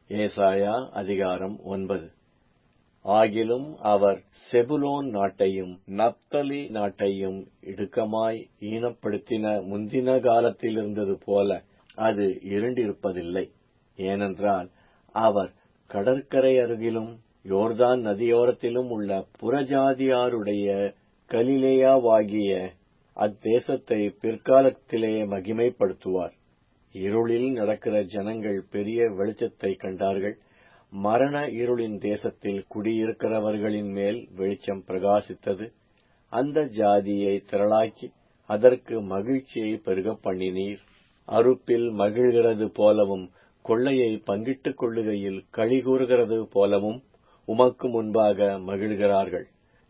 ஏசாயா அதிகாரம் ஒன்பது ஆகிலும் அவர் செபுலோன் நாட்டையும் நப்தலி நாட்டையும் இடுக்கமாய் ஈனப்படுத்தின முந்தின காலத்தில் இருந்தது போல அது இருண்டிருப்பதில்லை ஏனென்றால் அவர் கடற்கரை அருகிலும் யோர்தான் நதியோரத்திலும் உள்ள புறஜாதியாருடைய கலிலேயாவாகிய அத்தேசத்தை பிற்காலத்திலே மகிமைப்படுத்துவார் இருளில் நடக்கிற ஜனங்கள் பெரிய வெளிச்சத்தை கண்டார்கள் மரண இருளின் தேசத்தில் குடியிருக்கிறவர்களின் மேல் வெளிச்சம் பிரகாசித்தது அந்த ஜாதியை திரளாக்கி அதற்கு மகிழ்ச்சியை பெருக பண்ணினீர் அறுப்பில் மகிழ்கிறது போலவும் கொள்ளையை பங்கிட்டுக் கொள்ளுகையில் கழிகூறுகிறது போலவும் உமக்கு முன்பாக மகிழ்கிறார்கள்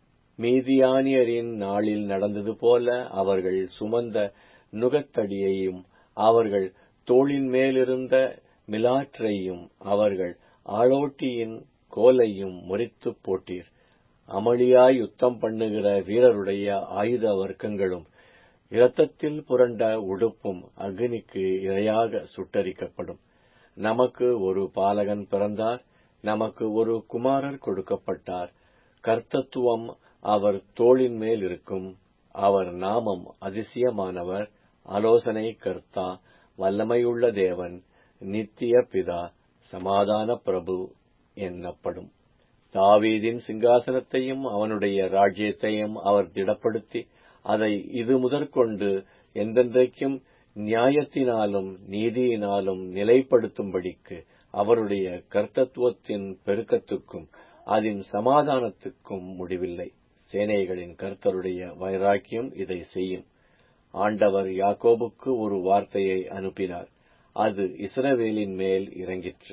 மீதியானியரின் நாளில் நடந்தது போல அவர்கள் சுமந்த நுகத்தடியையும் அவர்கள் தோளின் மேலிருந்த மிலாற்றையும் அவர்கள் ஆளோட்டியின் கோலையும் முறித்துப் போட்டீர் அமளியாய் யுத்தம் பண்ணுகிற வீரருடைய ஆயுத வர்க்கங்களும் இரத்தத்தில் புரண்ட உடுப்பும் அக்னிக்கு இரையாக சுட்டரிக்கப்படும் நமக்கு ஒரு பாலகன் பிறந்தார் நமக்கு ஒரு குமாரர் கொடுக்கப்பட்டார் கர்த்தத்துவம் அவர் தோளின் மேல் இருக்கும் அவர் நாமம் அதிசயமானவர் ஆலோசனை கர்த்தா வல்லமையுள்ள தேவன் நித்திய பிதா சமாதான பிரபு என்னப்படும் தாவீதின் சிங்காசனத்தையும் அவனுடைய ராஜ்யத்தையும் அவர் திடப்படுத்தி அதை இது முதற்கொண்டு எந்தெந்தைக்கும் நியாயத்தினாலும் நீதியினாலும் நிலைப்படுத்தும்படிக்கு அவருடைய கர்த்தத்துவத்தின் பெருக்கத்துக்கும் அதன் சமாதானத்துக்கும் முடிவில்லை சேனைகளின் கர்த்தருடைய வைராக்கியம் இதை செய்யும் ஆண்டவர் யாக்கோபுக்கு ஒரு வார்த்தையை அனுப்பினார் அது இஸ்ரவேலின் மேல் இறங்கிற்று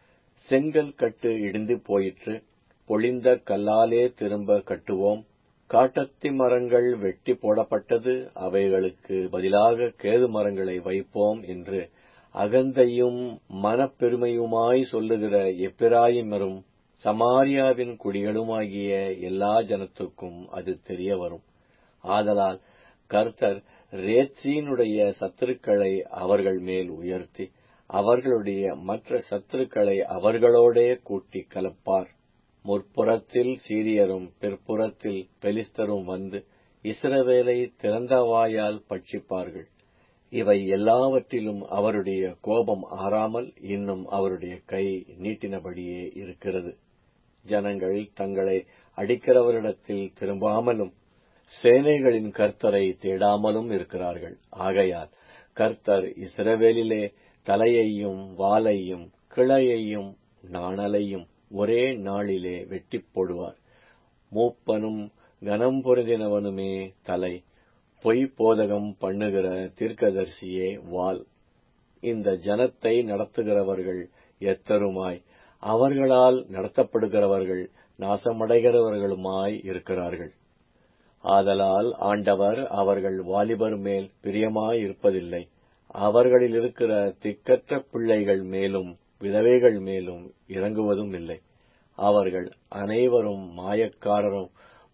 செங்கல் கட்டு இடிந்து போயிற்று பொழிந்த கல்லாலே திரும்ப கட்டுவோம் காட்டத்தி மரங்கள் வெட்டி போடப்பட்டது அவைகளுக்கு பதிலாக கேது மரங்களை வைப்போம் என்று அகந்தையும் மனப்பெருமையுமாய் சொல்லுகிற எப்பிராயிமரும் சமாரியாவின் குடிகளுமாகிய எல்லா ஜனத்துக்கும் அது தெரிய வரும் ஆதலால் கர்த்தர் ரேத்சீனுடைய சத்துருக்களை அவர்கள் மேல் உயர்த்தி அவர்களுடைய மற்ற சத்துருக்களை அவர்களோடே கூட்டி கலப்பார் முற்புறத்தில் சீரியரும் பிற்புறத்தில் பெலிஸ்தரும் வந்து இஸ்ரவேலை திறந்த வாயால் பட்சிப்பார்கள் இவை எல்லாவற்றிலும் அவருடைய கோபம் ஆறாமல் இன்னும் அவருடைய கை நீட்டினபடியே இருக்கிறது ஜனங்கள் தங்களை அடிக்கிறவரிடத்தில் திரும்பாமலும் சேனைகளின் கர்த்தரை தேடாமலும் இருக்கிறார்கள் ஆகையால் கர்த்தர் இஸ்ரவேலிலே தலையையும் வாலையும் கிளையையும் நாணலையும் ஒரே நாளிலே வெட்டிப் போடுவார் மூப்பனும் கனம் பொருதினவனுமே தலை பொய் போதகம் பண்ணுகிற தீர்க்கதரிசியே வால் இந்த ஜனத்தை நடத்துகிறவர்கள் எத்தருமாய் அவர்களால் நடத்தப்படுகிறவர்கள் நாசமடைகிறவர்களுமாய் இருக்கிறார்கள் ஆதலால் ஆண்டவர் அவர்கள் வாலிபர் மேல் பிரியமாய் இருப்பதில்லை அவர்களில் இருக்கிற திக்கற்ற பிள்ளைகள் மேலும் விதவைகள் மேலும் இறங்குவதும் இல்லை அவர்கள் அனைவரும் மாயக்காரரும்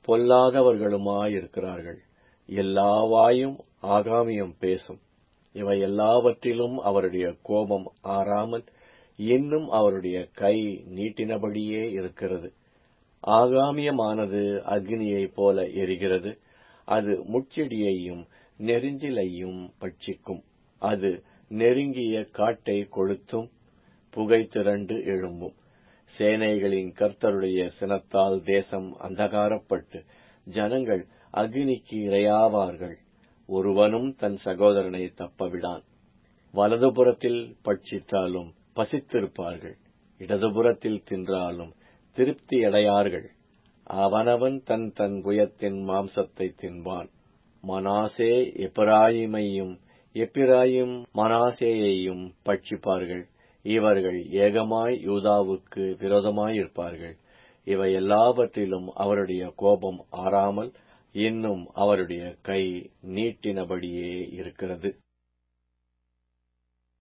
பொல்லாதவர்களுமாயிருக்கிறார்கள் எல்லா வாயும் ஆகாமியம் பேசும் இவை எல்லாவற்றிலும் அவருடைய கோபம் ஆறாமல் இன்னும் அவருடைய கை நீட்டினபடியே இருக்கிறது ஆகாமியமானது அக்னியைப் போல எரிகிறது அது முட்செடியையும் நெருஞ்சிலையும் பட்சிக்கும் அது நெருங்கிய காட்டை கொளுத்தும் புகை திரண்டு எழும்பும் சேனைகளின் கர்த்தருடைய சினத்தால் தேசம் அந்தகாரப்பட்டு ஜனங்கள் அக்னிக்கு இரையாவார்கள் ஒருவனும் தன் சகோதரனை தப்பவிடான் வலதுபுறத்தில் பட்சித்தாலும் பசித்திருப்பார்கள் இடதுபுறத்தில் தின்றாலும் திருப்தியடையார்கள் அவனவன் தன் தன் புயத்தின் மாம்சத்தை தின்பான் மனாசே எப்பிராயிமையும் எப்பிராயும் மனாசேயையும் பட்சிப்பார்கள் இவர்கள் ஏகமாய் யூதாவுக்கு விரோதமாயிருப்பார்கள் இவை எல்லாவற்றிலும் அவருடைய கோபம் ஆறாமல் இன்னும் அவருடைய கை நீட்டினபடியே இருக்கிறது